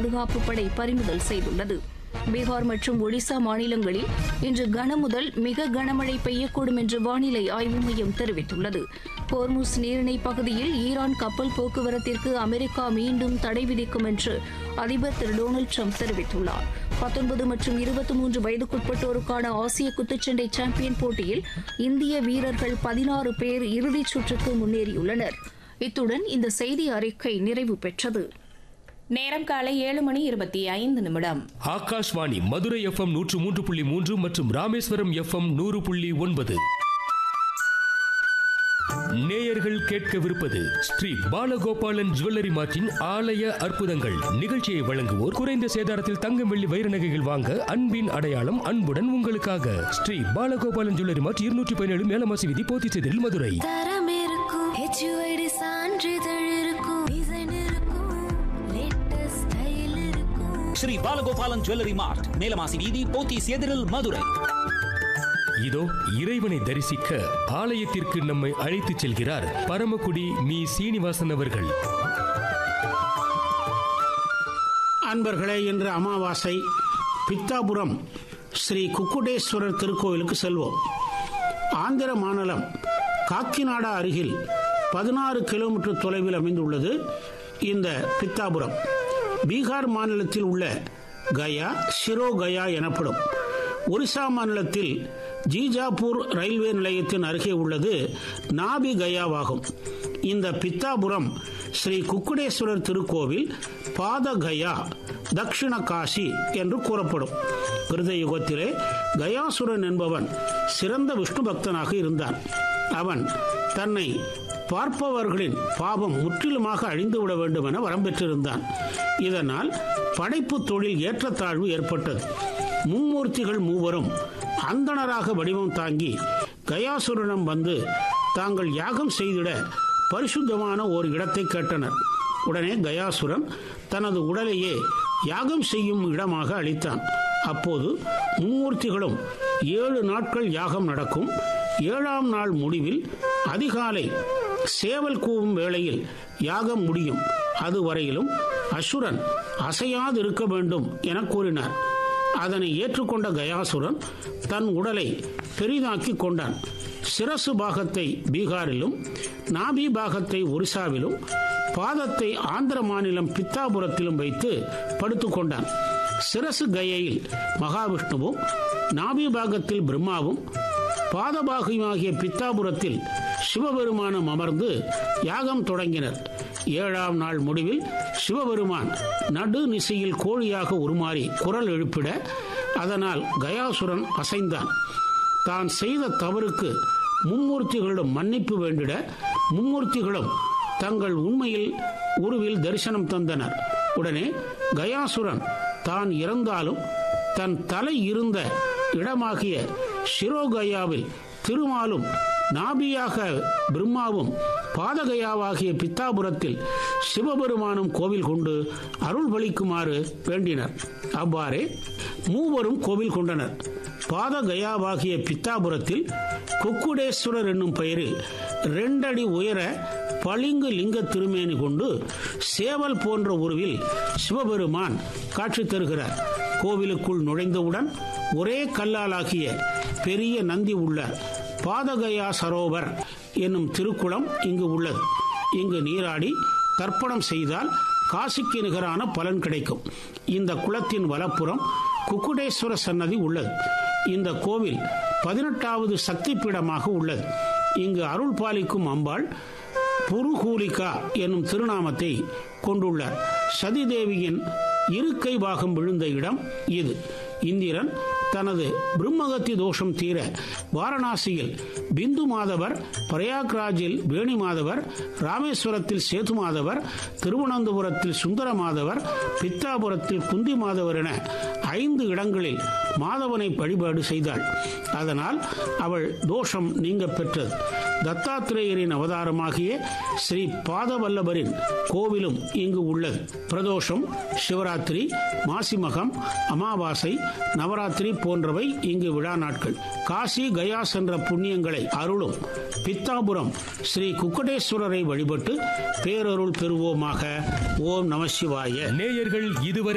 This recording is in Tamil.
பாதுகாப்பு படை பறிமுதல் செய்துள்ளது பீகார் மற்றும் ஒடிசா மாநிலங்களில் இன்று கனமுதல் மிக கனமழை பெய்யக்கூடும் என்று வானிலை ஆய்வு மையம் தெரிவித்துள்ளது ஹோர்முஸ் நீரிணை பகுதியில் ஈரான் கப்பல் போக்குவரத்திற்கு அமெரிக்கா மீண்டும் தடை விதிக்கும் என்று அதிபர் திரு டொனால்டு ட்ரம்ப் தெரிவித்துள்ளார் பத்தொன்பது மற்றும் இருபத்தி மூன்று வயதுக்குட்பட்டோருக்கான ஆசிய குத்துச்சண்டை சாம்பியன் போட்டியில் இந்திய வீரர்கள் பதினாறு பேர் இறுதிச் சுற்றுக்கு முன்னேறியுள்ளனர் இத்துடன் இந்த செய்தி அறிக்கை நிறைவு பெற்றது நேரம் காலை ஏழு மணி இருபத்தி ஐந்து நிமிடம் ஆகாஷ்வாணி மதுரை எஃப்எம் நூற்று மூன்று புள்ளி மூன்று மற்றும் ராமேஸ்வரம் எஃப்எம் நூறு புள்ளி ஒன்பது நேயர்கள் கேட்கவிருப்பது ஸ்ரீ பாலகோபாலன் ஜுவல்லரி மார்ட்டின் ஆலய அற்புதங்கள் நிகழ்ச்சியை வழங்குவோர் குறைந்த சேதாரத்தில் தங்கம் வெள்ளி வைர நகைகள் வாங்க அன்பின் அடையாளம் அன்புடன் உங்களுக்காக ஸ்ரீ பாலகோபாலன் ஜுவல்லரி மார்ட் இருநூற்றி பதினேழு மேலமாசி விதி போத்திச்செதில் மதுரை தரம் இருக்கும் ஹெச்யூஐடி சான்றிதழ் இருக்கும் டிசைன் இருக்கும் லேட்டஸ்ட் ஸ்டைல் இருக்கும் ஸ்ரீ பாலகோபாலன் ஜுவல்லரி மார்ட் மேலமாசி வீதி போத்தீஸ் எதிரில் மதுரை இதோ இறைவனை தரிசிக்க ஆலயத்திற்கு நம்மை அழைத்துச் செல்கிறார் பரமக்குடி மீ சீனிவாசன் அவர்கள் அன்பர்களே இன்று அமாவாசை பித்தாபுரம் ஸ்ரீ குக்குடேஸ்வரர் திருக்கோவிலுக்கு செல்வோம் ஆந்திர மாநிலம் காக்கிநாடா அருகில் பதினாறு கிலோமீட்டர் தொலைவில் அமைந்துள்ளது இந்த பித்தாபுரம் பீகார் மாநிலத்தில் உள்ள கயா சிரோ கயா எனப்படும் ஒரிசா மாநிலத்தில் ஜீஜாப்பூர் ரயில்வே நிலையத்தின் அருகே உள்ளது நாபி கயாவாகும் இந்த பித்தாபுரம் ஸ்ரீ குக்குடேஸ்வரர் திருக்கோவில் பாதகயா தக்ஷிண காசி என்று கூறப்படும் கிருத யுகத்திலே கயாசுரன் என்பவன் சிறந்த விஷ்ணு பக்தனாக இருந்தான் அவன் தன்னை பார்ப்பவர்களின் பாவம் முற்றிலுமாக அழிந்துவிட வேண்டும் என வரம் பெற்றிருந்தான் இதனால் படைப்பு தொழில் ஏற்றத்தாழ்வு ஏற்பட்டது மும்மூர்த்திகள் மூவரும் அந்தணராக வடிவம் தாங்கி கயாசுரனம் வந்து தாங்கள் யாகம் செய்திட பரிசுத்தமான ஓர் இடத்தை கேட்டனர் உடனே கயாசுரன் தனது உடலையே யாகம் செய்யும் இடமாக அளித்தான் அப்போது மும்மூர்த்திகளும் ஏழு நாட்கள் யாகம் நடக்கும் ஏழாம் நாள் முடிவில் அதிகாலை சேவல் கூவும் வேளையில் யாகம் முடியும் அதுவரையிலும் அசுரன் அசையாதிருக்க வேண்டும் என கூறினார் அதனை ஏற்றுக்கொண்ட கயாசுரன் தன் உடலை பெரிதாக்கி கொண்டான் சிரசு பாகத்தை பீகாரிலும் நாபி பாகத்தை ஒரிசாவிலும் பாதத்தை ஆந்திர மாநிலம் பித்தாபுரத்திலும் வைத்து படுத்துக்கொண்டான் சிரசு கயையில் மகாவிஷ்ணுவும் நாபி பாகத்தில் பிரம்மாவும் பாதபாகியமாகிய பித்தாபுரத்தில் சிவபெருமானும் அமர்ந்து யாகம் தொடங்கினர் ஏழாம் நாள் முடிவில் சிவபெருமான் நடு நிசையில் கோழியாக உருமாறி குரல் எழுப்பிட அதனால் கயாசுரன் அசைந்தான் தான் செய்த தவறுக்கு மும்மூர்த்திகளிடம் மன்னிப்பு வேண்டிட மும்மூர்த்திகளும் தங்கள் உண்மையில் உருவில் தரிசனம் தந்தனர் உடனே கயாசுரன் தான் இறந்தாலும் தன் தலை இருந்த இடமாகிய சிரோகயாவில் திருமாலும் நாபியாக பிரம்மாவும் பாதகயாவாகிய பித்தாபுரத்தில் சிவபெருமானும் கோவில் கொண்டு அருள் பலிக்குமாறு வேண்டினர் அவ்வாறே மூவரும் கோவில் கொண்டனர் பாதகயாவாகிய பித்தாபுரத்தில் குக்குடேஸ்வரர் என்னும் பெயரில் ரெண்டடி உயர பளிங்கு லிங்க திருமேனி கொண்டு சேவல் போன்ற உருவில் சிவபெருமான் காட்சி தருகிறார் கோவிலுக்குள் நுழைந்தவுடன் ஒரே கல்லாலாகிய பெரிய நந்தி உள்ள பாதகயா சரோவர் என்னும் திருக்குளம் இங்கு உள்ளது இங்கு நீராடி தர்ப்பணம் செய்தால் காசிக்கு நிகரான பலன் கிடைக்கும் இந்த குளத்தின் வலப்புறம் குக்குடேஸ்வர சன்னதி உள்ளது இந்த கோவில் பதினெட்டாவது சக்தி பீடமாக உள்ளது இங்கு அருள் பாலிக்கும் அம்பாள் புருகூலிகா என்னும் திருநாமத்தை கொண்டுள்ளார் சதிதேவியின் இருக்கை பாகம் விழுந்த இடம் இது இந்திரன் தனது பிரம்மகத்தி தோஷம் தீர வாரணாசியில் பிந்து மாதவர் பிரயாக்ராஜில் வேணி மாதவர் ராமேஸ்வரத்தில் சேது மாதவர் திருவனந்தபுரத்தில் சுந்தர மாதவர் பித்தாபுரத்தில் குந்தி மாதவர் என ஐந்து இடங்களில் மாதவனை வழிபாடு செய்தாள் அதனால் அவள் தோஷம் நீங்க பெற்றது தத்தாத்திரேயரின் அவதாரமாகிய ஸ்ரீ பாதவல்லபரின் கோவிலும் இங்கு உள்ளது பிரதோஷம் சிவராத்திரி மாசிமகம் அமாவாசை நவராத்திரி போன்றவை இங்கு விழா நாட்கள் காசி கயா சென்ற புண்ணியங்களை அருளும் பித்தாபுரம் ஸ்ரீ குக்கடேஸ்வரரை வழிபட்டு பேரருள் பெறுவோமாக ஓம் நம சிவாய நேயர்கள் இதுவரை